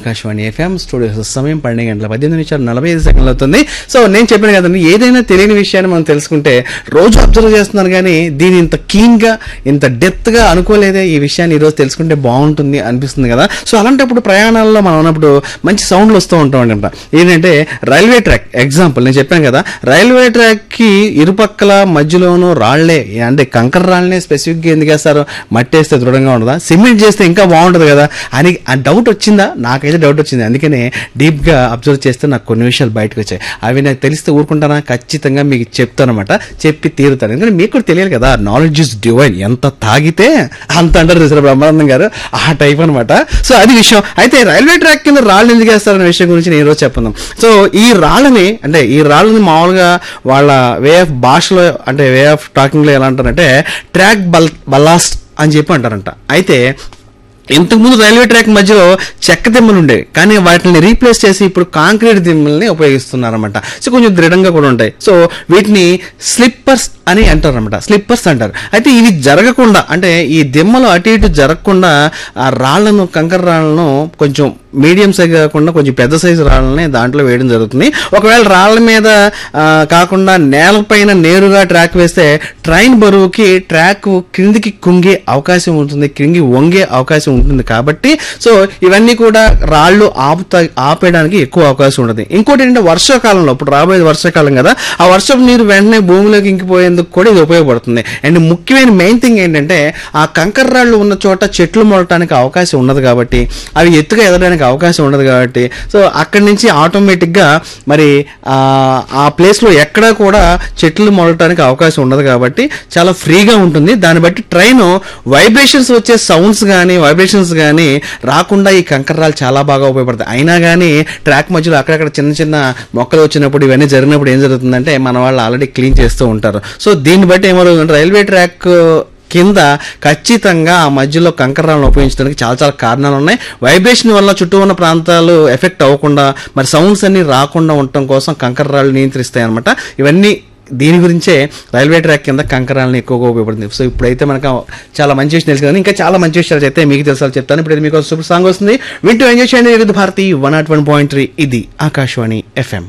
Akashvani FM studio సమయం పన్నెండు గంటల పద్దెనిమిది నిమిషాలు నలభై ఐదు సెకండ్లు అవుతుంది సో నేను చెప్పాను కదండి ఏదైనా తెలియని విషయాన్ని మనం తెలుసుకుంటే రోజు అబ్జర్వ్ చేస్తున్నాను కానీ దీని ఇంత కీన్గా ఇంత డెప్త్గా అనుకోలేదే ఈ విషయాన్ని ఈరోజు తెలుసుకుంటే బాగుంటుంది అనిపిస్తుంది కదా సో అలాంటప్పుడు ప్రయాణాల్లో మనం ఉన్నప్పుడు మంచి సౌండ్లు వస్తూ ఉంటాం అనమాట ఏంటంటే రైల్వే ట్రాక్ ఎగ్జాంపుల్ నేను చెప్పాను కదా రైల్వే ట్రాక్కి ఇరుపక్కల మధ్యలోనూ రాళ్లే అంటే కంకర రాళ్ళనే స్పెసిఫిక్గా ఎందుకు వేస్తారు మట్టి వేస్తే దృఢంగా ఉండదా సిమెంట్ చేస్తే ఇంకా బాగుంటుంది కదా అని ఆ డౌట్ వచ్చిందా నాకైతే డౌట్ వచ్చింది అందుకనే డీప్గా అబ్జర్వ్ చేస్తే నాకు కొన్ని విషయాలు బయటకు వచ్చాయి అవి నాకు తెలిస్తే ఊరుకుంటానా ఖచ్చితంగా మీకు చెప్తానమాట చెప్పి తీరుతాను ఎందుకంటే మీకు కూడా తెలియాలి కదా నాలెడ్జ్ ఇస్ డివైన్ ఎంత తాగితే అంత అంటారు చూసారు బ్రహ్మానందం గారు ఆ టైప్ అనమాట సో అది విషయం అయితే రైల్వే ట్రాక్ కింద రాళ్ళు ఎందుకు వేస్తారనే విషయం గురించి నేను ఈరోజు చెప్పను సో ఈ రాళ్ళని అంటే ఈ రాళ్ళని మామూలుగా వాళ్ళ వే ఆఫ్ భాషలో అంటే వే ఆఫ్ టాకింగ్లో ఎలా అంటారంటే ట్రాక్ బల్ బల్లాస్ట్ అని చెప్పి అంటారంట అయితే ఇంతకుముందు రైల్వే ట్రాక్ మధ్యలో చెక్క దిమ్మలు ఉండేవి కానీ వాటిని రీప్లేస్ చేసి ఇప్పుడు కాంక్రీట్ దిమ్మల్ని ఉపయోగిస్తున్నారన్నమాట సో కొంచెం దృఢంగా కూడా ఉంటాయి సో వీటిని స్లిప్పర్స్ అని అంటారన్నమాట స్లిప్పర్స్ అంటారు అయితే ఇవి జరగకుండా అంటే ఈ దిమ్మలు అటు ఇటు జరగకుండా ఆ రాళ్లను కంకర రాళ్లను కొంచెం మీడియం సైజ్ కాకుండా కొంచెం పెద్ద సైజు రాళ్ళని దాంట్లో వేయడం జరుగుతుంది ఒకవేళ రాళ్ళ మీద ఆ, కాకుండా నేలపైన నేరుగా ట్రాక్ వేస్తే ట్రైన్ బరువుకి ట్రాక్ క్రిందికి కుంగే అవకాశం ఉంటుంది క్రింగి వంగే అవకాశం ఉంటుంది కాబట్టి సో ఇవన్నీ కూడా రాళ్ళు ఆపుతా ఆపేయడానికి ఎక్కువ అవకాశం ఉంటుంది ఇంకోటి ఏంటంటే వర్షాకాలంలో ఇప్పుడు రాబోయేది వర్షాకాలం కదా ఆ వర్షపు నీరు వెంటనే భూమిలోకి ఇంకిపోయేందుకు కూడా ఇది ఉపయోగపడుతుంది అండ్ ముఖ్యమైన మెయిన్ థింగ్ ఏంటంటే ఆ కంకర రాళ్ళు ఉన్న చోట చెట్లు మొలటానికి అవకాశం ఉండదు కాబట్టి అవి ఎత్తుగా ఎదగడానికి అవకాశం ఉండదు కాబట్టి సో అక్కడి నుంచి ఆటోమేటిక్గా మరి ఆ, ఆ ప్లేస్లో ఎక్కడా కూడా చెట్లు మొలటానికి అవకాశం ఉండదు కాబట్టి చాలా ఫ్రీగా ఉంటుంది దాన్ని బట్టి ట్రైన్ వైబ్రేషన్స్ వచ్చే సౌండ్స్ కానీ వైబ్రేషన్స్ కానీ రాకుండా ఈ కంకర్రాలు చాలా బాగా ఉపయోగపడతాయి అయినా కానీ ట్రాక్ మధ్యలో అక్కడక్కడ చిన్న చిన్న మొక్కలు వచ్చినప్పుడు ఇవన్నీ జరిగినప్పుడు ఏం జరుగుతుందంటే మన వాళ్ళు ఆల్రెడీ క్లీన్ చేస్తూ ఉంటారు సో దీన్ని బట్టి ఏమవుతుందంటే రైల్వే ట్రాక్ కింద ఖచ్చితంగా ఆ మధ్యలో కంకరాలను ఉపయోగించడానికి చాలా చాలా కారణాలు ఉన్నాయి వైబ్రేషన్ వల్ల చుట్టూ ఉన్న ప్రాంతాలు ఎఫెక్ట్ అవ్వకుండా మరి సౌండ్స్ అన్ని రాకుండా ఉండటం కోసం కంకర్రాళ్ళు నియంత్రిస్తాయి అనమాట ఇవన్నీ దీని గురించే రైల్వే ట్రాక్ కింద కంకరాలను ఎక్కువగా ఉపయోగపడుతుంది సో ఇప్పుడైతే మనకు చాలా మంచి విషయం తెలుసు కదా ఇంకా చాలా మంచి విషయాలు చెప్తే మీకు తెలుసు చెప్తాను ఇప్పుడు మీకు సూపర్ సాంగ్ వస్తుంది వింటూ ఎంజాయ్ చేయండి Vividh Bharati one nought one point three ఇది ఆకాశవాణి ఎఫ్ఎం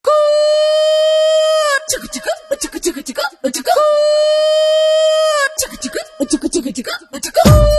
చిక్కు చిక్కు చిక్కు చిక్కు చిక్కు చిక్కు చిక్కు చిక్కు చిక్కు చిక్కు చిక్కు చిక్కు